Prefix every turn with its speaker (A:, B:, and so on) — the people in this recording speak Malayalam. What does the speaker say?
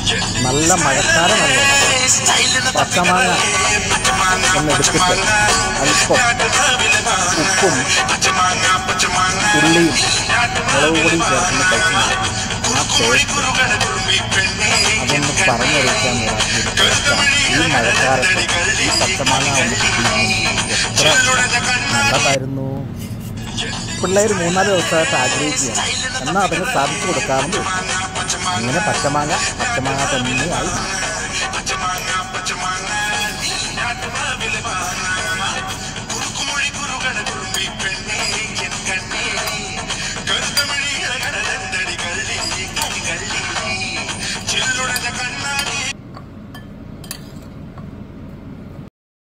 A: നല്ല മഴക്കാലമല്ലേ പച്ചമാങ്ങ ഒന്നെടുത്തിട്ട് അല്പം ഉപ്പും ഉള്ളിയും മുളക് പൊടിയും ചേർന്ന് കഴിക്കുന്നത് ആ ടേസ്റ്റ് അതൊന്ന് പറഞ്ഞറിയിക്കാൻ ഈ മഴക്കാലത്ത് ഈ പച്ചമാങ്ങ ഒന്ന് കിട്ടിയിരുന്നെങ്കിൽ എത്ര നല്ലതായിരുന്നു പിള്ളേർ മൂന്നാല് ദിവസമായിട്ട് ആഗ്രഹിക്കുകയാണ് എന്നാൽ അതിന് സാധിച്ചു കൊടുക്കാമെന്ന് വെച്ചു അങ്ങനെ പച്ചമാങ്ങ പച്ചമാങ്ങ തന്നെയായി
B: കുറുക്കുമൊഴി കുറുകണ